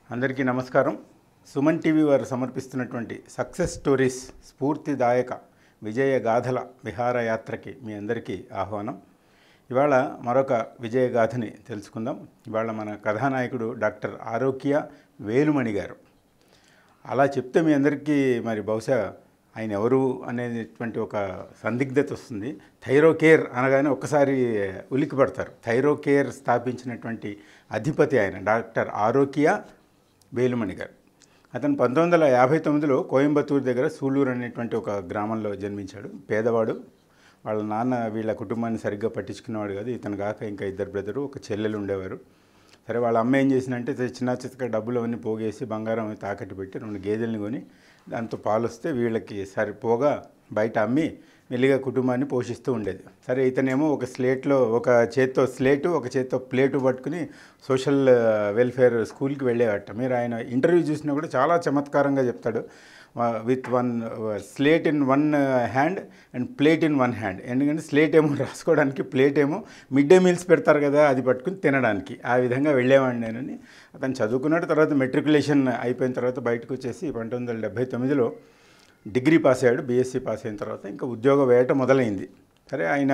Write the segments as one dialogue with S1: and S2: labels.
S1: అందరికీ నమస్కారం సుమన్ టీవీ వారు సమర్పిస్తున్నటువంటి సక్సెస్ స్టోరీస్ స్ఫూర్తిదాయక విజయ గాథల విహారయాత్రకి మీ అందరికీ ఆహ్వానం ఇవాళ మరొక విజయ గాథని తెలుసుకుందాం ఇవాళ మన కథానాయకుడు డాక్టర్ ఆరోగ్య వేలుమణి గారు అలా చెప్తే మీ అందరికీ మరి బహుశా ఆయన ఎవరు అనేటువంటి ఒక సందిగ్ధత వస్తుంది థైరో కేర్ అనగానే ఒక్కసారి ఉలిక్కి పడతారు థైరో కేర్ స్థాపించినటువంటి అధిపతి ఆయన డాక్టర్ ఆరోగ్య వేలుమణి గారు అతను పంతొమ్మిది వందల యాభై తొమ్మిదిలో కోయంబత్తూరు దగ్గర సూళ్ళూరు అనేటువంటి ఒక గ్రామంలో జన్మించాడు పేదవాడు వాళ్ళ నాన్న వీళ్ళ కుటుంబాన్ని సరిగ్గా పట్టించుకునేవాడు కాదు ఇతను కాక ఇంకా ఇద్దరు బ్రదరు ఒక చెల్లెలు ఉండేవారు సరే వాళ్ళ అమ్మ ఏం చేసిందంటే చిన్న చితక డబ్బులు అవన్నీ పోగేసి బంగారం అవి తాకట్టు పెట్టి రెండు గేదెల్ని కొని దాంతో పాలు వస్తే వీళ్ళకి సరిపోగా బయట అమ్మి మెల్లిగా కుటుంబాన్ని పోషిస్తూ ఉండేది సరే ఇతనేమో ఒక స్లేట్లో ఒక చేత్తో స్లేటు ఒక చేత్తో ప్లేటు పట్టుకుని సోషల్ వెల్ఫేర్ స్కూల్కి వెళ్ళేవాట మీరు ఆయన ఇంటర్వ్యూ చూసినా కూడా చాలా చమత్కారంగా చెప్తాడు with one slate in one hand and plate in one hand ఎందుకంటే స్లేట్ ఏమో రాసుకోవడానికి ప్లేట్ ఏమో మిడ్ డే మీల్స్ పెడతారు కదా అది పట్టుకుని తినడానికి ఆ విధంగా వెళ్ళేవాడిని నేనని అతను చదువుకున్నాడు తర్వాత మెట్రికులేషన్ అయిపోయిన తర్వాత బయటకు వచ్చేసి పంతొమ్మిది వందల డెబ్బై తొమ్మిదిలో డిగ్రీ పాస్ అయ్యాడు బీఎస్సీ పాస్ అయిన తర్వాత ఇంకా ఉద్యోగ వేట మొదలైంది సరే ఆయన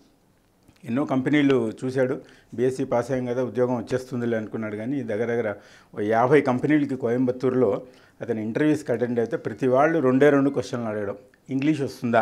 S1: ఎన్నో కంపెనీలు చూశాడు బీఎస్సీ పాస్ అయ్యాం కదా ఉద్యోగం వచ్చేస్తుందిలే అనుకున్నాడు కానీ దగ్గర దగ్గర ఓ యాభై కంపెనీలకి కోయంబత్తూరులో అతను ఇంటర్వ్యూస్కి అటెండ్ అయితే ప్రతి వాళ్ళు రెండే రెండు క్వశ్చన్లు అడగడం ఇంగ్లీష్ వస్తుందా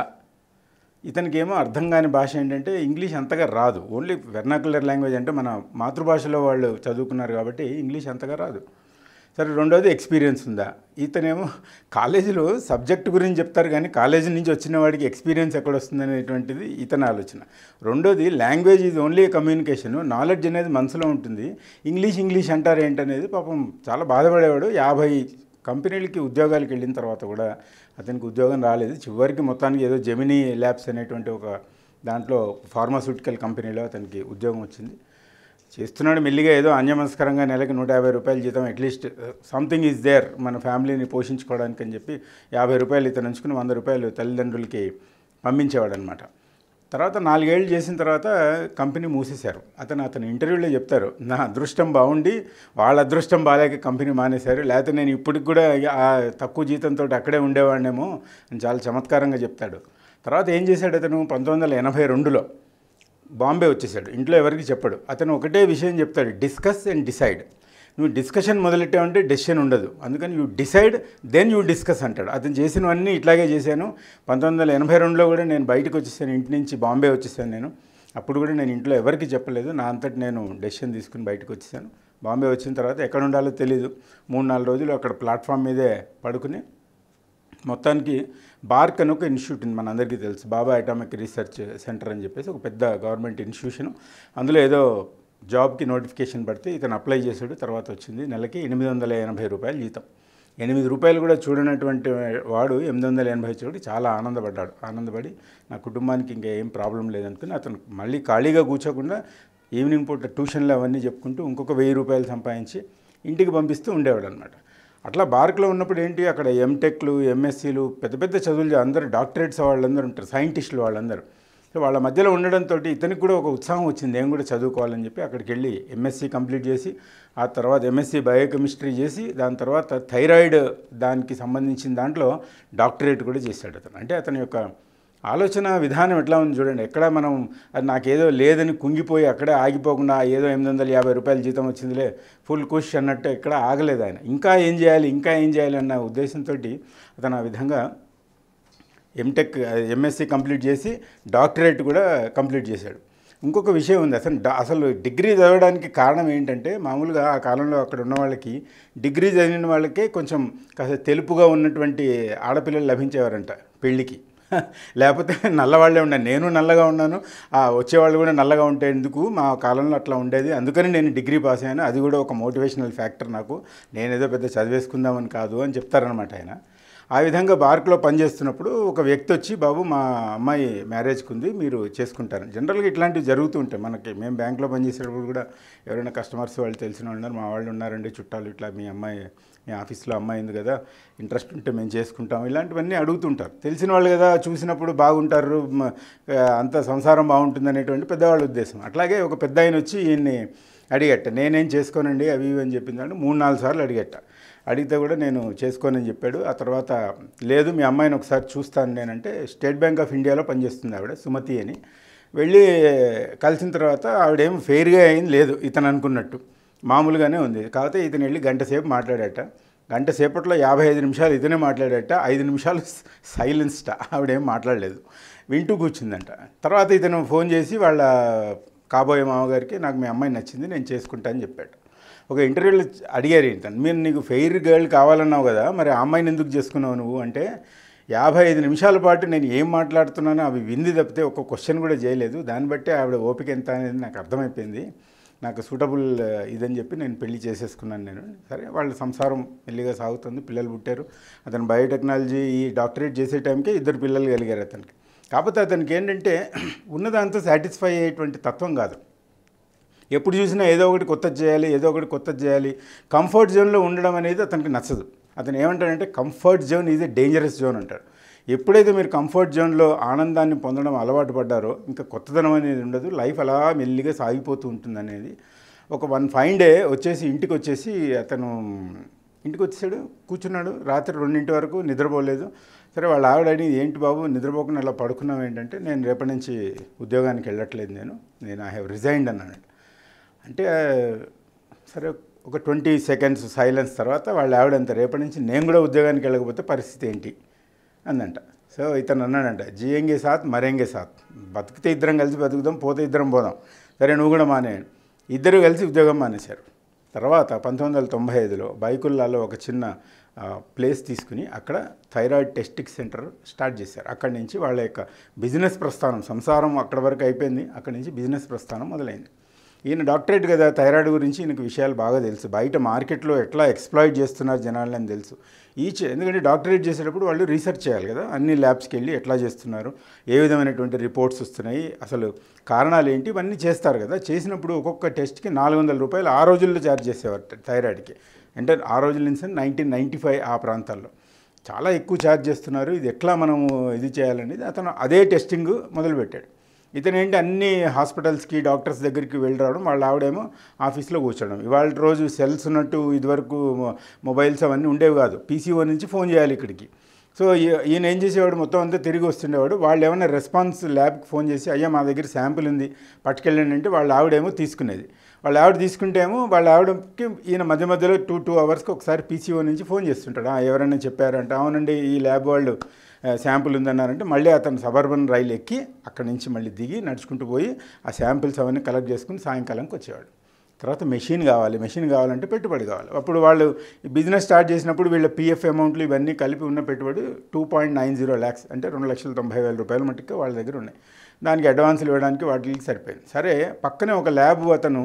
S1: ఇతనికి ఏమో అర్థం కాని భాష ఏంటంటే ఇంగ్లీష్ అంతగా రాదు ఓన్లీ వెర్నాకులర్ లాంగ్వేజ్ అంటే మన మాతృభాషలో వాళ్ళు చదువుకున్నారు కాబట్టి ఇంగ్లీష్ అంతగా రాదు సరే రెండోది ఎక్స్పీరియన్స్ ఉందా ఇతనేమో కాలేజీలో సబ్జెక్ట్ గురించి చెప్తారు కానీ కాలేజీ నుంచి వచ్చిన వాడికి ఎక్స్పీరియన్స్ ఎక్కడ వస్తుంది అనేటువంటిది ఇతని ఆలోచన రెండోది లాంగ్వేజ్ ఇది ఓన్లీ కమ్యూనికేషన్ నాలెడ్జ్ అనేది మనసులో ఉంటుంది ఇంగ్లీష్ ఇంగ్లీష్ అంటారు ఏంటనేది పాపం చాలా బాధపడేవాడు యాభై కంపెనీలకి ఉద్యోగాలకు వెళ్ళిన తర్వాత కూడా అతనికి ఉద్యోగం రాలేదు చివరికి మొత్తానికి ఏదో జెమినీ ల్యాబ్స్ అనేటువంటి ఒక దాంట్లో ఫార్మాస్యూటికల్ కంపెనీలో అతనికి ఉద్యోగం వచ్చింది చేస్తున్నాడు మెల్లిగా ఏదో అన్యమనస్కరంగా నెలకి నూట యాభై రూపాయల జీతం అట్లీస్ట్ సంథింగ్ ఈజ్ దేర్ మన ఫ్యామిలీని పోషించుకోవడానికి అని చెప్పి యాభై రూపాయలు ఇతను ఉంచుకుని వంద రూపాయలు తల్లిదండ్రులకి పంపించేవాడు అనమాట తర్వాత నాలుగేళ్ళు చేసిన తర్వాత కంపెనీ మూసేశారు అతను అతను ఇంటర్వ్యూలో చెప్తారు నా అదృష్టం బాగుండి వాళ్ళ అదృష్టం బాగాలేక కంపెనీ మానేశారు లేకపోతే నేను ఇప్పటికి కూడా ఆ తక్కువ జీతంతో అక్కడే ఉండేవాడినేమో అని చాలా చమత్కారంగా చెప్తాడు తర్వాత ఏం చేశాడు అతను పంతొమ్మిది వందల ఎనభై రెండులో బాంబే వచ్చేసాడు ఇంట్లో ఎవరికి చెప్పడు అతను ఒకటే విషయం చెప్తాడు డిస్కస్ అండ్ డిసైడ్ నువ్వు డిస్కషన్ మొదలెట్టావంటే డెసిషన్ ఉండదు అందుకని you decide then you discuss అంటాడు అతను చేసినవన్నీ ఇట్లాగే చేశాను పంతొమ్మిది వందల ఎనభై రెండులో కూడా నేను బయటకు వచ్చేసాను ఇంటి నుంచి బాంబే వచ్చేసాను నేను అప్పుడు కూడా నేను ఇంట్లో ఎవరికి చెప్పలేదు నా అంతటి నేను డెసిషన్ తీసుకుని బయటకు వచ్చేసాను బాంబే వచ్చిన తర్వాత ఎక్కడ ఉండాలో తెలియదు మూడు నాలుగు రోజులు అక్కడ ప్లాట్ఫామ్ మీదే పడుకుని మొత్తానికి బార్క్ అని ఒక ఇన్స్టిట్యూట్ ఉంది మనందరికీ తెలుసు బాబా అటామిక్ రీసెర్చ్ సెంటర్ అని చెప్పేసి ఒక పెద్ద గవర్నమెంట్ ఇన్స్టిట్యూషన్ అందులో ఏదో జాబ్కి నోటిఫికేషన్ పడితే ఇతను అప్లై చేశాడు తర్వాత వచ్చింది నెలకి ఎనిమిది వందల ఎనభై రూపాయలు జీతం ఎనిమిది రూపాయలు కూడా చూడనటువంటి వాడు ఎనిమిది వందల ఎనభై చూడి చాలా ఆనందపడ్డాడు ఆనందపడి నా కుటుంబానికి ఇంకా ఏం ప్రాబ్లం లేదనుకుని అతను మళ్ళీ ఖాళీగా కూర్చోకుండా ఈవినింగ్ పూట ట్యూషన్లు అవన్నీ చెప్పుకుంటూ ఇంకొక వెయ్యి రూపాయలు సంపాదించి ఇంటికి పంపిస్తూ ఉండేవాడు అనమాట అట్లా బార్క్లో ఉన్నప్పుడు ఏంటి అక్కడ ఎంటెక్లు ఎంఎస్సీలు పెద్ద పెద్ద చదువులు అందరూ డాక్టరేట్స్ వాళ్ళందరూ ఉంటారు సైంటిస్టులు వాళ్ళందరూ సో వాళ్ళ మధ్యలో ఉండడంతో ఇతనికి కూడా ఒక ఉత్సాహం వచ్చింది నేను కూడా చదువుకోవాలని చెప్పి అక్కడికి వెళ్ళి ఎంఎస్సీ కంప్లీట్ చేసి ఆ తర్వాత ఎంఎస్సీ బయోకెమిస్ట్రీ చేసి దాని తర్వాత థైరాయిడ్ దానికి సంబంధించిన దాంట్లో డాక్టరేట్ కూడా చేశాడు అతను అంటే అతని యొక్క ఆలోచన విధానం ఎట్లా ఉంది చూడండి ఎక్కడ మనం అది నాకేదో లేదని కుంగిపోయి అక్కడే ఆగిపోకుండా ఏదో ఎనిమిది వందల యాభై రూపాయల జీతం వచ్చిందిలే ఫుల్ కుష్ అన్నట్టు ఎక్కడ ఆగలేదు ఆయన ఇంకా ఏం చేయాలి ఇంకా ఏం చేయాలి అన్న ఉద్దేశంతో అతను ఆ విధంగా ఎంటెక్ ఎంఎస్సీ కంప్లీట్ చేసి డాక్టరేట్ కూడా కంప్లీట్ చేశాడు ఇంకొక విషయం ఉంది అసలు డా- అసలు డిగ్రీ చదవడానికి కారణం ఏంటంటే మామూలుగా ఆ కాలంలో అక్కడ ఉన్న వాళ్ళకి డిగ్రీ చదివిన వాళ్ళకే కొంచెం కాస్త తెలుపుగా ఉన్నటువంటి ఆడపిల్లలు లభించేవారంట పెళ్ళికి లేకపోతే నల్లవాళ్ళే ఉన్నాను నేను నల్లగా ఉన్నాను ఆ వచ్చేవాళ్ళు కూడా నల్లగా ఉంటే ఎందుకు మా కాలంలో అట్లా ఉండేది అందుకని నేను డిగ్రీ పాస్ అయ్యాను అది కూడా ఒక మోటివేషనల్ ఫ్యాక్టర్ నాకు నేనేదో పెద్ద చదివేసుకుందామని కాదు అని చెప్తారనమాట ఆయన ఆ విధంగా బార్క్లో పనిచేస్తున్నప్పుడు ఒక వ్యక్తి వచ్చి బాబు మా అమ్మాయి మ్యారేజ్కి ఉంది మీరు చేసుకుంటారు జనరల్గా ఇట్లాంటివి జరుగుతూ ఉంటాయి మనకి మేము బ్యాంక్లో పనిచేసేటప్పుడు కూడా ఎవరైనా కస్టమర్స్ వాళ్ళు తెలిసిన వాళ్ళు ఉన్నారు మా వాళ్ళు ఉన్నారండి చుట్టాలు ఇట్లా మీ అమ్మాయి మీ ఆఫీస్లో అమ్మాయి ఉంది కదా ఇంట్రెస్ట్ ఉంటే మేము చేసుకుంటాం ఇలాంటివన్నీ అడుగుతుంటారు తెలిసిన వాళ్ళు కదా చూసినప్పుడు బాగుంటారు మ- ఆ, అంత సంసారం బాగుంటుంది అనేటువంటి పెద్దవాళ్ళ ఉద్దేశం అట్లాగే ఒక పెద్ద ఆయన వచ్చి ఈయన్ని అడిగట్ట నేనేం చేసుకోనండి అవి ఇవి అని చెప్పింది అంటే మూడు నాలుగు సార్లు అడిగట్ట అడిగితే కూడా నేను చేసుకోనని చెప్పాడు ఆ తర్వాత లేదు మీ అమ్మాయిని ఒకసారి చూస్తాను నేనంటే స్టేట్ బ్యాంక్ ఆఫ్ ఇండియాలో పనిచేస్తుంది ఆవిడ సుమతి అని వెళ్ళి కలిసిన తర్వాత ఆవిడేం ఫెయిర్గా అయింది లేదు ఇతను అనుకున్నట్టు మామూలుగానే ఉంది కాకపోతే ఇతను వెళ్ళి గంట సేపు మాట్లాడట గంట సేపట్లో యాభై ఐదు నిమిషాలు ఇతనే మాట్లాడట ఐదు నిమిషాలు సైలెన్స్ట ఆవిడేం మాట్లాడలేదు వింటూ కూర్చుందంట తర్వాత ఇతను ఫోన్ చేసి వాళ్ళ కాబోయే మామగారికి నాకు మీ అమ్మాయి నచ్చింది నేను చేసుకుంటా అని చెప్పాడు ఒక ఇంటర్వ్యూలో అడిగారు ఇతను మీరు నీకు ఫెయిర్ గర్ల్ కావాలన్నావు కదా మరి ఆ అమ్మాయిని ఎందుకు చేసుకున్నావు నువ్వు అంటే యాభై ఐదు నిమిషాల పాటు నేను ఏం మాట్లాడుతున్నానో అవి వింది తప్పితే ఒక క్వశ్చన్ కూడా చేయలేదు దాన్ని బట్టి ఆవిడ ఓపిక ఎంత అనేది నాకు అర్థమైపోయింది నాకు సూటబుల్ ఇదని చెప్పి నేను పెళ్లి చేసేసుకున్నాను నేను సరే వాళ్ళ సంసారం మెల్లిగా సాగుతుంది పిల్లలు పుట్టారు అతను బయోటెక్నాలజీ ఈ డాక్టరేట్ చేసే టైంకే ఇద్దరు పిల్లలు కలిగారు అతనికి కాకపోతే అతనికి ఏంటంటే ఉన్నదాంతో సాటిస్ఫై అయ్యేటువంటి తత్వం కాదు ఎప్పుడు చూసినా ఏదో ఒకటి కొత్తది చేయాలి ఏదో ఒకటి కొత్తది చేయాలి కంఫర్ట్ జోన్లో ఉండడం అనేది అతనికి నచ్చదు అతను ఏమంటాడంటే comfort zone is a dangerous zone అంటాడు ఎప్పుడైతే మీరు కంఫర్ట్ జోన్లో ఆనందాన్ని పొందడం అలవాటు పడ్డారో ఇంకా కొత్తదనం అనేది ఉండదు లైఫ్ అలా మెల్లిగా సాగిపోతూ ఉంటుంది అనేది ఒక వన్ ఫైన్ డే వచ్చేసి ఇంటికి వచ్చేసి అతను ఇంటికి వచ్చేసాడు కూర్చున్నాడు రాత్రి రెండింటి వరకు నిద్రపోలేదు సరే వాళ్ళ ఆవిడ అడిగింది ఏంటి బాబు నిద్రపోకుండా అలా పడుకున్నాం ఏంటంటే నేను రేపటి నుంచి ఉద్యోగానికి వెళ్ళట్లేదు నేను నేను ఐ హ్యావ్ రిజైన్డ్ అన్నాడు అంటే సరే ఒక ట్వంటీ సెకండ్స్ సైలెన్స్ తర్వాత వాళ్ళ ఆవిడ అంత రేపటి నుంచి నేను కూడా ఉద్యోగానికి వెళ్ళకపోతే పరిస్థితి ఏంటి అందంట సో ఇతను అన్నాడంట జియంగే సాత్ మరేంగే సాత్ బతికితే ఇద్దరం కలిసి బతుకుదాం పోతే ఇద్దరం పోదాం సరే నువ్వు కూడా మానేయండి ఇద్దరు కలిసి ఉద్యోగం మానేశారు తర్వాత పంతొమ్మిది వందల తొంభై ఐదులో బైకుల్లాలో ఒక చిన్న ఆ, ప్లేస్ తీసుకుని అక్కడ థైరాయిడ్ టెస్టిక్ సెంటర్ స్టార్ట్ చేశారు అక్కడి నుంచి వాళ్ళ యొక్క బిజినెస్ ప్రస్థానం సంసారం అక్కడ వరకు అయిపోయింది అక్కడి నుంచి బిజినెస్ ప్రస్థానం మొదలైంది ఈయన డాక్టరేట్ కదా థైరాయిడ్ గురించి ఈయనకు విషయాలు బాగా తెలుసు బయట మార్కెట్లో ఎట్లా ఎక్స్ప్లాయిట్ చేస్తున్నారు జనాలని అని తెలుసు ఈచ్ ఎందుకంటే డాక్టరేట్ చేసేటప్పుడు వాళ్ళు రీసెర్చ్ చేయాలి కదా అన్ని ల్యాబ్స్కి వెళ్ళి ఎట్లా చేస్తున్నారు ఏ విధమైనటువంటి రిపోర్ట్స్ వస్తున్నాయి అసలు కారణాలు ఏంటి ఇవన్నీ చేస్తారు కదా చేసినప్పుడు ఒక్కొక్క టెస్ట్కి నాలుగు వందల రూపాయలు ఆ రోజుల్లో ఛార్జ్ చేసేవారు థైరాయిడ్కి అంటే ఆ రోజుల నుంచి నైన్టీన్ నైంటీ ఫైవ్ ఆ ప్రాంతాల్లో చాలా ఎక్కువ ఛార్జ్ చేస్తున్నారు ఇది ఎట్లా మనము ఇది చేయాలనేది అతను అదే టెస్టింగ్ మొదలుపెట్టాడు ఇతను ఏంటి అన్ని హాస్పిటల్స్కి డాక్టర్స్ దగ్గరికి వెళ్ళి రావడం వాళ్ళ ఆవిడేమో ఆఫీస్లో కూర్చోవడం ఇవాళ రోజు సెల్స్ ఉన్నట్టు ఇదివరకు మొ- మొబైల్స్ అవన్నీ ఉండేవి కాదు పీసీఓ నుంచి ఫోన్ చేయాలి ఇక్కడికి సో ఈ- ఈయన ఏం చేసేవాడు మొత్తం అంతా తిరిగి వస్తుండేవాడు వాళ్ళు ఏమైనా రెస్పాన్స్ ల్యాబ్కి ఫోన్ చేసి అయ్యా మా దగ్గర శాంపిల్ ఉంది పట్టుకెళ్ళండి అంటే వాళ్ళ ఆవిడేమో తీసుకునేది వాళ్ళ ఆవిడ తీసుకుంటేమో వాళ్ళ ఆవిడకి ఈయన మధ్య మధ్యలో టూ టూ అవర్స్కి ఒకసారి పీసీఓ నుంచి ఫోన్ చేస్తుంటాడు "ఆ, ఎవరైనా చెప్పారంట అవునండి ఈ ల్యాబ్ వాళ్ళు శాంపుల్ ఉందన్నారంటే మళ్ళీ అతను సబర్బన్ రైలు ఎక్కి అక్కడి నుంచి మళ్ళీ దిగి నడుచుకుంటూ పోయి ఆ శాంపిల్స్ అవన్నీ కలెక్ట్ చేసుకుని సాయంకాలంకి వచ్చేవాడు తర్వాత మెషిన్ కావాలి మెషిన్ కావాలంటే పెట్టుబడి కావాలి అప్పుడు వాళ్ళు బిజినెస్ స్టార్ట్ చేసినప్పుడు వీళ్ళ పిఎఫ్ అమౌంట్లు ఇవన్నీ కలిపి ఉన్న పెట్టుబడి two point nine zero lakhs అంటే రెండు లక్షల తొంభై వేల రూపాయల మట్టుకు వాళ్ళ దగ్గర ఉన్నాయి దానికి అడ్వాన్సులు ఇవ్వడానికి వాటికి సరిపోయింది సరే పక్కనే ఒక ల్యాబ్ అతను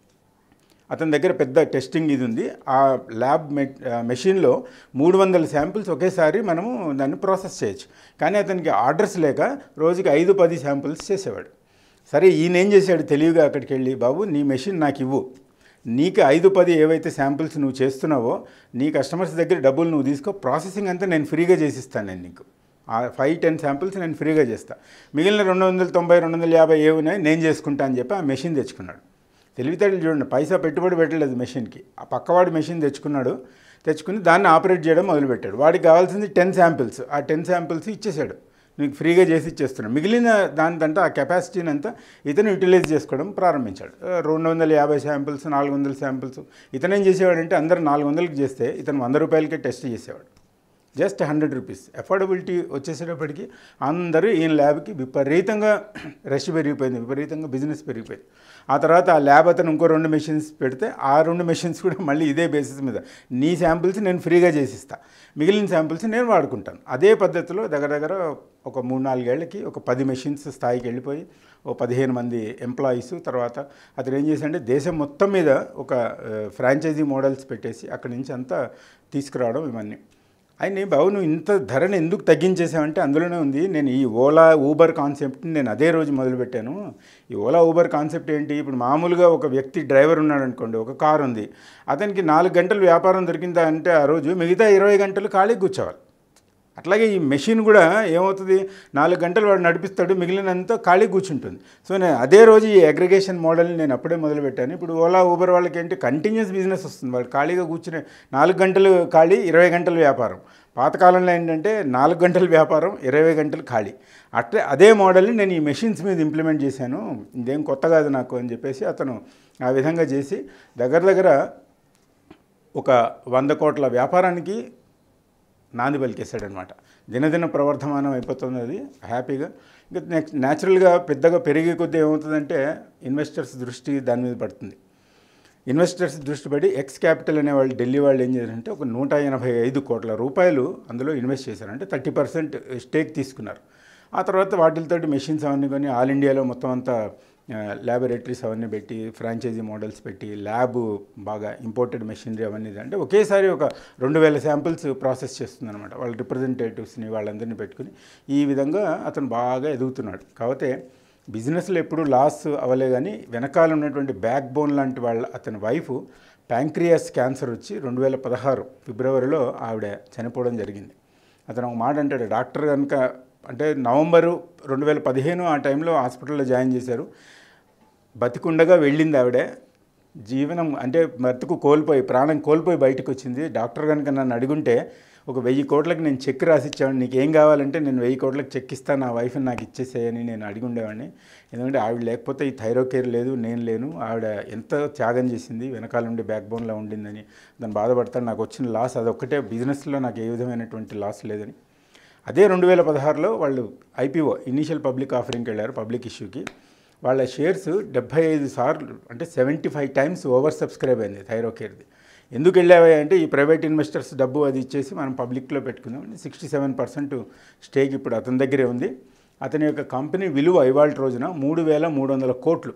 S1: అతని దగ్గర పెద్ద టెస్టింగ్ ఇది ఉంది ఆ ల్యాబ్ మె మెషిన్లో మూడు వందల శాంపిల్స్ ఒకేసారి మనము దాన్ని ప్రాసెస్ చేయొచ్చు కానీ అతనికి ఆర్డర్స్ లేక రోజుకి ఐదు పది శాంపిల్స్ చేసేవాడు సరే ఈయన ఏం చేశాడు తెలివిగా అక్కడికి వెళ్ళి బాబు నీ మెషిన్ నాకు ఇవ్వు నీకు ఐదు పది ఏవైతే శాంపిల్స్ నువ్వు చేస్తున్నావో నీ కస్టమర్స్ దగ్గర డబ్బులు నువ్వు తీసుకో ప్రాసెసింగ్ అంతా నేను ఫ్రీగా చేసిస్తాను నేను నీకు ఆ ఫైవ్ టెన్ శాంపిల్స్ నేను ఫ్రీగా చేస్తా మిగిలిన రెండు వందల తొంభై రెండు వందల యాభై ఏ ఉన్నాయి నేను చేసుకుంటా అని చెప్పి ఆ మెషిన్ తెచ్చుకున్నాడు తెలివితేటలు చూడండి పైసా పెట్టుబడి పెట్టలేదు మెషిన్కి ఆ పక్కవాడి మెషిన్ తెచ్చుకున్నాడు తెచ్చుకుని దాన్ని ఆపరేట్ చేయడం మొదలుపెట్టాడు వాడికి కావాల్సింది టెన్ శాంపిల్స్ ఆ టెన్ శాంపిల్స్ ఇచ్చేసాడు నీకు ఫ్రీగా చేసి ఇచ్చేస్తున్నాడు మిగిలిన దానిదంటే ఆ కెపాసిటీని అంతా ఇతను యూటిలైజ్ చేసుకోవడం ప్రారంభించాడు ఆ, రెండు వందల యాభై శాంపిల్స్ నాలుగు వందల శాంపిల్స్ ఇతను ఏం చేసేవాడంటే అందరు నాలుగు వందలకి చేస్తే ఇతను వంద రూపాయలకే టెస్ట్ చేసేవాడు జస్ట్ హండ్రెడ్ రూపీస్ అఫోర్డబిలిటీ వచ్చేసేటప్పటికి అందరూ ఈయన ల్యాబ్కి విపరీతంగా రష్ పెరిగిపోయింది విపరీతంగా బిజినెస్ పెరిగిపోయింది ఆ తర్వాత ఆ ల్యాబ్ అతను ఇంకో రెండు మెషిన్స్ పెడితే ఆ రెండు మెషిన్స్ కూడా మళ్ళీ ఇదే బేసిస్ మీద నీ శాంపిల్స్ నేను ఫ్రీగా చేసిస్తా మిగిలిన శాంపిల్స్ నేను వాడుకుంటాను అదే పద్ధతిలో దగ్గర దగ్గర ఒక మూడు నాలుగేళ్లకి ఒక పది మెషిన్స్ స్థాయికి వెళ్ళిపోయి ఓ పదిహేను మంది ఎంప్లాయీస్ తర్వాత అతను ఏం చేశాడంటే దేశం మొత్తం మీద ఒక ఫ్రాంచైజీ మోడల్స్ పెట్టేసి అక్కడి నుంచి అంతా తీసుకురావడం ఇవన్నీ ఆయన బాబు నువ్వు ఇంత ధరను ఎందుకు తగ్గించేసావంటే అందులోనే ఉంది నేను ఈ ఓలా ఊబర్ కాన్సెప్ట్ని నేను అదే రోజు మొదలుపెట్టాను ఈ ఓలా ఊబర్ కాన్సెప్ట్ ఏంటి ఇప్పుడు మామూలుగా ఒక వ్యక్తి డ్రైవర్ ఉన్నాడు అనుకోండి ఒక కారు ఉంది అతనికి నాలుగు గంటలు వ్యాపారం దొరికిందా అంటే ఆ రోజు మిగతా ఇరవై గంటలు ఖాళీ కూర్చోవాలి అట్లాగే ఈ మెషిన్ కూడా ఏమవుతుంది నాలుగు గంటలు వాడు నడిపిస్తాడు మిగిలినంతా ఖాళీ కూర్చుంటుంది సో నేను అదే రోజు ఈ అగ్రిగేషన్ మోడల్ని నేను అప్పుడే మొదలుపెట్టాను ఇప్పుడు ఓలా ఊబర్ వాళ్ళకి ఏంటి కంటిన్యూస్ బిజినెస్ వస్తుంది వాళ్ళు ఖాళీగా కూర్చునే నాలుగు గంటలు ఖాళీ ఇరవై గంటల వ్యాపారం పాతకాలంలో ఏంటంటే నాలుగు గంటల వ్యాపారం ఇరవై గంటలు ఖాళీ అట్లే అదే మోడల్ని నేను ఈ మెషిన్స్ మీద ఇంప్లిమెంట్ చేశాను ఇదేం కొత్త కాదు నాకు అని చెప్పేసి అతను ఆ విధంగా చేసి దగ్గర దగ్గర ఒక వంద కోట్ల వ్యాపారానికి నాంది పలికేశాడనమాట దినదిన ప్రవర్ధమానం అయిపోతుంది అది హ్యాపీగా ఇంకా నెక్స్ట్ న్యాచురల్గా పెద్దగా పెరిగే కొద్దీ ఏమవుతుందంటే ఇన్వెస్టర్స్ దృష్టి దాని మీద పడుతుంది ఇన్వెస్టర్స్ దృష్టి పడి ఎక్స్ క్యాపిటల్ అనే వాళ్ళు ఢిల్లీ వాళ్ళు ఏం చేశారంటే ఒక నూట ఎనభై ఐదు కోట్ల రూపాయలు అందులో ఇన్వెస్ట్ చేశారు అంటే థర్టీ పర్సెంట్ స్టేక్ తీసుకున్నారు ఆ తర్వాత వాటితోటి మెషిన్స్ అవన్నీ కొని ఆల్ ఇండియాలో మొత్తం అంతా ల్యాబొరేటరీస్ అవన్నీ పెట్టి ఫ్రాంచైజీ మోడల్స్ పెట్టి ల్యాబ్ బాగా ఇంపోర్టెడ్ మెషినరీ అవన్నీ అంటే ఒకేసారి ఒక రెండు వేల శాంపిల్స్ ప్రాసెస్ చేస్తుందన్నమాట వాళ్ళ రిప్రజెంటేటివ్స్ని వాళ్ళందరినీ పెట్టుకుని ఈ విధంగా అతను బాగా ఎదుగుతున్నాడు కాకపోతే బిజినెస్లో ఎప్పుడు లాస్ అవ్వలే కానీ వెనకాల ఉన్నటువంటి బ్యాక్ బోన్ లాంటి వాళ్ళ అతని వైఫ్ ప్యాంక్రియాస్ క్యాన్సర్ వచ్చి రెండు వేల పదహారు ఫిబ్రవరిలో ఆవిడ చనిపోవడం జరిగింది అతను ఒక మాట అంటాడు డాక్టర్ కనుక అంటే నవంబరు రెండు వేల పదిహేను ఆ టైంలో హాస్పిటల్లో జాయిన్ చేశారు బతికుండగా వెళ్ళింది ఆవిడే జీవనం అంటే బతుకు కోల్పోయి ప్రాణం కోల్పోయి బయటకు వచ్చింది డాక్టర్ కనుక నన్ను అడుగుంటే ఒక వెయ్యి కోట్లకు నేను చెక్ రాసిచ్చాను నీకు ఏం కావాలంటే నేను వెయ్యి కోట్లకు చెక్ ఇస్తాను నా వైఫ్ని నాకు ఇచ్చేసేయని నేను అడిగి ఉండేవాడిని ఎందుకంటే ఆవిడ లేకపోతే ఈ థైరో కేర్ లేదు నేను లేను ఆవిడ ఎంత త్యాగం చేసింది వెనకాల ఉండి బ్యాక్ బోన్లో ఉండిందని దాన్ని బాధపడతాను నాకు వచ్చిన లాస్ అదొక్కటే బిజినెస్లో నాకు ఏ విధమైనటువంటి లాస్ లేదని అదే రెండు వేల పదహారులో వాళ్ళు ఐపీఓ ఇనీషియల్ పబ్లిక్ ఆఫరింగ్కి వెళ్ళారు పబ్లిక్ ఇష్యూకి వాళ్ళ షేర్స్ డెబ్బై ఐదు సార్లు అంటే seventy five times over subscribe అయింది థైరోకేర్ది ఎందుకు వెళ్ళావా అంటే ఈ ప్రైవేట్ ఇన్వెస్టర్స్ డబ్బు అది ఇచ్చేసి మనం పబ్లిక్లో పెట్టుకుందాం సిక్స్టీ సెవెన్ పర్సెంట్ స్టేక్ ఇప్పుడు అతని దగ్గరే ఉంది అతని యొక్క కంపెనీ విలువ ఇవాళ రోజున మూడు వేల మూడు వందల కోట్లు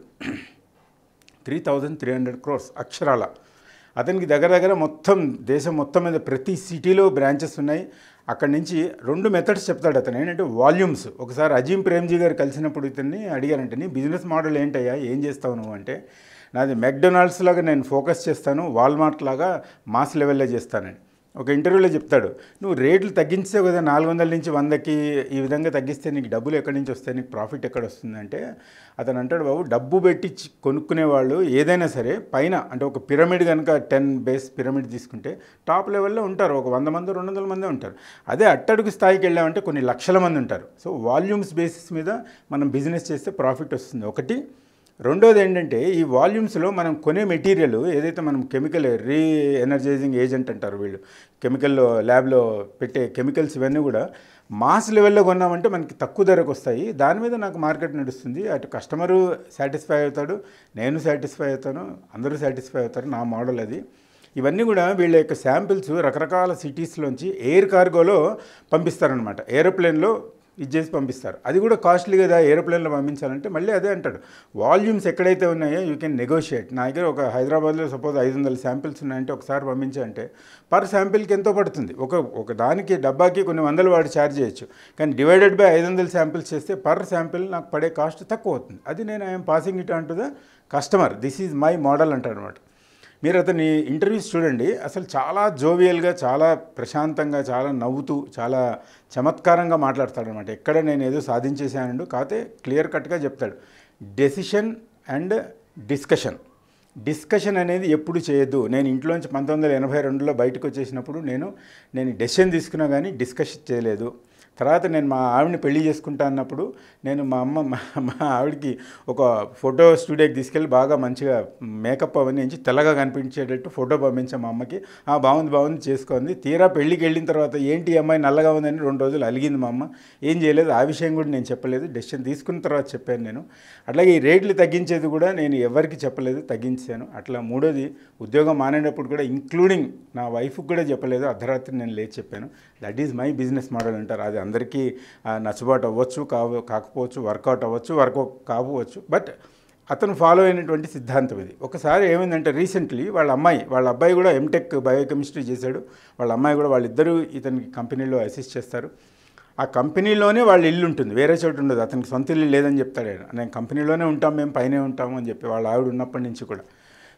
S1: three thousand three hundred crores అక్షరాల అతనికి దగ్గర దగ్గర మొత్తం దేశం మొత్తం మీద ప్రతి సిటీలో బ్రాంచెస్ ఉన్నాయి అక్కడి నుంచి రెండు మెథడ్స్ చెప్తాడు అతను ఏంటంటే వాల్యూమ్స్ ఒకసారి అజీం ప్రేమ్జీ గారు కలిసినప్పుడు ఇతన్ని అడిగారంటే నీ బిజినెస్ మోడల్ ఏంటయ్యా ఏం చేస్తావు నువ్వు అంటే నాది మెక్డొనాల్డ్స్ లాగా నేను ఫోకస్ చేస్తాను వాల్మార్ట్ లాగా మాస్ లెవెల్లో చేస్తానని ఒక ఇంటర్వ్యూలో చెప్తాడు నువ్వు రేట్లు తగ్గించావు కదా నాలుగు వందల నుంచి వందకి ఈ విధంగా తగ్గిస్తే నీకు డబ్బులు ఎక్కడి నుంచి వస్తాయి నీకు ప్రాఫిట్ ఎక్కడ వస్తుంది అంటే అతను అంటాడు బాబు డబ్బు పెట్టి చి- కొనుక్కునే వాళ్ళు ఏదైనా సరే పైన అంటే ఒక పిరమిడ్ కనుక టెన్ బేస్ పిరమిడ్ తీసుకుంటే టాప్ లెవెల్లో ఉంటారు ఒక వంద మంది రెండు వందల మంది ఉంటారు అదే అట్టడుగు స్థాయికి వెళ్ళామంటే కొన్ని లక్షల మంది ఉంటారు సో వాల్యూమ్స్ బేసిస్ మీద మనం బిజినెస్ చేస్తే ప్రాఫిట్ వస్తుంది ఒకటి రెండోది ఏంటంటే ఈ వాల్యూమ్స్లో మనం కొనే మెటీరియల్ ఏదైతే మనం కెమికల్ రీ ఎనర్జైజింగ్ ఏజెంట్ అంటారు వీళ్ళు కెమికల్లో ల్యాబ్లో పెట్టే కెమికల్స్ ఇవన్నీ కూడా మాస్ లెవెల్లో కొన్నామంటే మనకి తక్కువ ధరకు వస్తాయి దాని మీద నాకు మార్కెట్ నడుస్తుంది అటు కస్టమరు సాటిస్ఫై అవుతాడు నేను సాటిస్ఫై అవుతాను అందరూ సాటిస్ఫై అవుతారు నా మోడల్ అది ఇవన్నీ కూడా వీళ్ళ యొక్క శాంపిల్స్ రకరకాల సిటీస్లోంచి ఎయిర్ కార్గోలో పంపిస్తారనమాట ఏరోప్లేన్లో ఇది చేసి పంపిస్తారు అది కూడా కాస్ట్లీ కదా ఏరోప్లేన్లో పంపించాలంటే మళ్ళీ అదే అంటాడు వాల్యూమ్స్ ఎక్కడైతే ఉన్నాయో యూ కెన్ నెగోషియేట్ నా దగ్గర ఒక హైదరాబాద్లో సపోజ్ ఐదు వందల శాంపిల్స్ ఉన్నాయంటే ఒకసారి పంపించాలంటే పర్ శాంపిల్కి ఎంతో పడుతుంది ఒక ఒక దానికి డబ్బాకి కొన్ని వందలు వాడు ఛార్జ్ చేయొచ్చు కానీ డివైడెడ్ బై ఐదు వందల శాంపిల్స్ చేస్తే పర్ శాంపిల్ నాకు పడే కాస్ట్ తక్కువ అవుతుంది అది నేను I'm passing it onto the customer this is my model అంటాడు అనమాట మీరు అతని ఇంటర్వ్యూస్ చూడండి అసలు చాలా జోవియల్గా చాలా ప్రశాంతంగా చాలా నవ్వుతూ చాలా చమత్కారంగా మాట్లాడతాడు ఎక్కడ నేను ఏదో సాధించేసానండు కాకపోతే క్లియర్ కట్గా చెప్తాడు డెసిషన్ అండ్ డిస్కషన్ డిస్కషన్ అనేది ఎప్పుడు చేయొద్దు నేను ఇంట్లోంచి పంతొమ్మిది వందల ఎనభై రెండులో బయటకు వచ్చేసినప్పుడు నేను నేను డెసిషన్ తీసుకున్నా కానీ డిస్కషన్ చేయలేదు తర్వాత నేను మా ఆవిడని పెళ్లి చేసుకుంటా అన్నప్పుడు నేను మా అమ్మ మా మా ఆవిడకి ఒక ఫోటో స్టూడియోకి తీసుకెళ్ళి బాగా మంచిగా మేకప్ అవన్నీ ఎంచి తెల్లగా కనిపించేటట్టు ఫోటో పంపించాం మా అమ్మకి ఆ బాగుంది బాగుంది చేసుకుంది తీరా పెళ్ళికి వెళ్ళిన తర్వాత ఏంటి ఈ అమ్మాయి నల్లగా ఉందని రెండు రోజులు అలిగింది మా అమ్మ ఏం చేయలేదు ఆ విషయం కూడా నేను చెప్పలేదు డెసిషన్ తీసుకున్న తర్వాత చెప్పాను నేను అట్లాగే ఈ రేట్లు తగ్గించేది కూడా నేను ఎవరికి చెప్పలేదు తగ్గించాను అట్లా మూడోది ఉద్యోగం మానేటప్పుడు కూడా ఇంక్లూడింగ్ నా వైఫ్కి కూడా చెప్పలేదు అర్ధరాత్రి నేను లేచి చెప్పాను that is my business model అంటారు అది అందరికీ ఆ, నచ్చుబాటు అవ్వచ్చు కావ కాకపోవచ్చు వర్కౌట్ అవ్వచ్చు వర్కౌట్ కాకపోవచ్చు బట్ అతను ఫాలో అయినటువంటి సిద్ధాంతం ఇది ఒకసారి ఏమైందంటే రీసెంట్లీ వాళ్ళ అమ్మాయి వాళ్ళ అబ్బాయి కూడా ఎంటెక్ బయోకెమిస్ట్రీ చేశాడు వాళ్ళ అమ్మాయి కూడా వాళ్ళిద్దరూ ఇతనికి కంపెనీలో అసిస్ట్ చేస్తారు ఆ కంపెనీలోనే వాళ్ళ ఇల్లు ఉంటుంది వేరే చోటు ఉండదు అతనికి సొంత ఇల్లు లేదని చెప్తాడు ఆయన నేను కంపెనీలోనే ఉంటాం మేము పైనే ఉంటాము అని చెప్పి వాళ్ళ ఆవిడ ఉన్నప్పటి నుంచి కూడా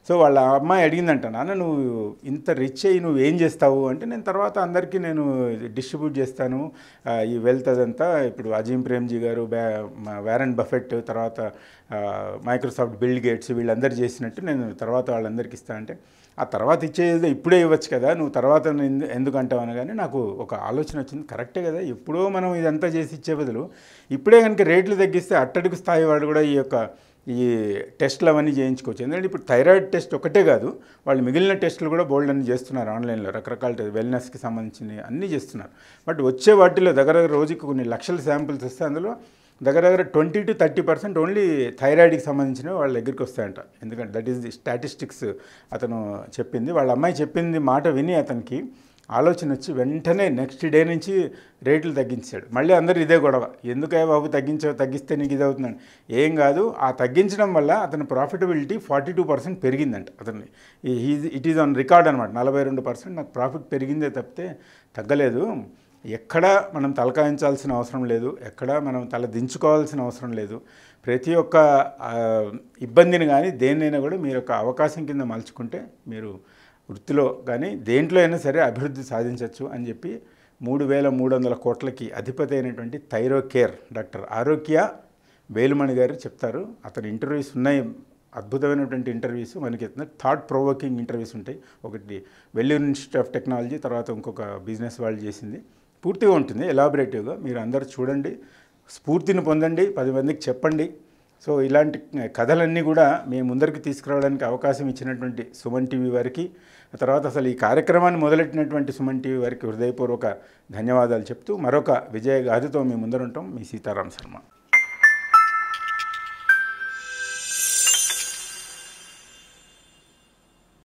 S1: సో వాళ్ళ అమ్మాయి అడిగిందంట నాన్న నువ్వు ఇంత రిచ్ అయ్యి నువ్వు ఏం చేస్తావు అంటే నేను తర్వాత అందరికీ నేను డిస్ట్రిబ్యూట్ చేస్తాను ఆ, ఈ వెల్త్ అదంతా ఇప్పుడు అజీం ప్రేమ్జీ గారు బ్యా మా వ్యారన్ బఫెట్ తర్వాత ఆ, మైక్రోసాఫ్ట్ బిల్ గేట్స్ వీళ్ళందరూ చేసినట్టు నేను తర్వాత వాళ్ళందరికీ ఇస్తా అంటే ఆ తర్వాత ఇచ్చేది ఇప్పుడే ఇవ్వచ్చు కదా నువ్వు తర్వాత ఎందు- ఎందుకు అంటావు అనగానే నాకు ఒక ఆలోచన వచ్చింది కరెక్టే కదా ఎప్పుడో మనం ఇదంతా చేసి ఇచ్చే బదులు ఇప్పుడే కనుక రేట్లు తగ్గిస్తే అట్టడుగు స్థాయి వాడు కూడా ఈ యొక్క ఈ టెస్ట్లు అవన్నీ చేయించుకోవచ్చు ఎందుకంటే ఇప్పుడు థైరాయిడ్ టెస్ట్ ఒకటే కాదు వాళ్ళు మిగిలిన టెస్టులు కూడా బోల్డ్ అన్ని చేస్తున్నారు ఆన్లైన్లో రకరకాల టెస్ట్ వెల్నెస్కి సంబంధించినవి అన్నీ చేస్తున్నారు బట్ వచ్చే వాటిలో దగ్గర దగ్గర రోజుకి కొన్ని లక్షల శాంపిల్స్ వస్తే అందులో దగ్గర దగ్గర twenty to thirty percent only థైరాయిడ్కి సంబంధించినవి వాళ్ళ దగ్గరికి వస్తాయంట ఎందుకంటే దట్ ఈస్ ది స్టాటిస్టిక్స్ అతను చెప్పింది వాళ్ళ అమ్మాయి చెప్పింది మాట విని అతనికి ఆలోచన వచ్చి వెంటనే నెక్స్ట్ డే నుంచి రేట్లు తగ్గించాడు మళ్ళీ అందరూ ఇదే గొడవ ఎందుకయ్యా బాబు తగ్గించావు తగ్గిస్తే నీకు ఇది అవుతుందని ఏం కాదు ఆ తగ్గించడం వల్ల అతని ప్రాఫిటబిలిటీ ఫార్టీ టూ పర్సెంట్ పెరిగిందంట అతన్ని ఇట్ ఈజ్ ఆన్ రికార్డ్ అనమాట నలభై రెండు పర్సెంట్ నాకు ప్రాఫిట్ పెరిగిందే తప్పితే తగ్గలేదు ఎక్కడా మనం తలకాయించాల్సిన అవసరం లేదు ఎక్కడా మనం తల దించుకోవాల్సిన అవసరం లేదు ప్రతి ఒక్క ఆ, ఇబ్బందిని కానీ దేన్నైనా కూడా మీరు ఒక అవకాశం కింద మలుచుకుంటే మీరు వృత్తిలో కానీ దేంట్లో అయినా సరే అభివృద్ధి సాధించవచ్చు అని చెప్పి మూడు వేల మూడు వందల కోట్లకి అధిపతి అయినటువంటి థైరో కేర్ డాక్టర్ ఆరోగ్య వేలుమణి గారు చెప్తారు అతని ఇంటర్వ్యూస్ ఉన్నాయి అద్భుతమైనటువంటి ఇంటర్వ్యూస్ మనకి థాట్ ప్రొవోకింగ్ ఇంటర్వ్యూస్ ఉంటాయి ఒకటి వెల్లూరు ఇన్స్టిట్యూట్ ఆఫ్ టెక్నాలజీ తర్వాత ఇంకొక బిజినెస్ వాళ్ళు చేసింది పూర్తిగా ఉంటుంది ఎలాబరేటివ్గా మీరు అందరూ చూడండి స్ఫూర్తిని పొందండి పది మందికి చెప్పండి సో ఇలాంటి కథలన్నీ కూడా మీ ముందరికి తీసుకురావడానికి అవకాశం ఇచ్చినటువంటి సుమన్ టీవీ వారికి ఆ తర్వాత అసలు ఈ కార్యక్రమాన్ని మొదలెట్టినటువంటి సుమన్ టీవీ వారికి హృదయపూర్వక ధన్యవాదాలు చెప్తూ మరొక విజయ గాథతో మీ ముందరుంటాం మీ సీతారాం శర్మ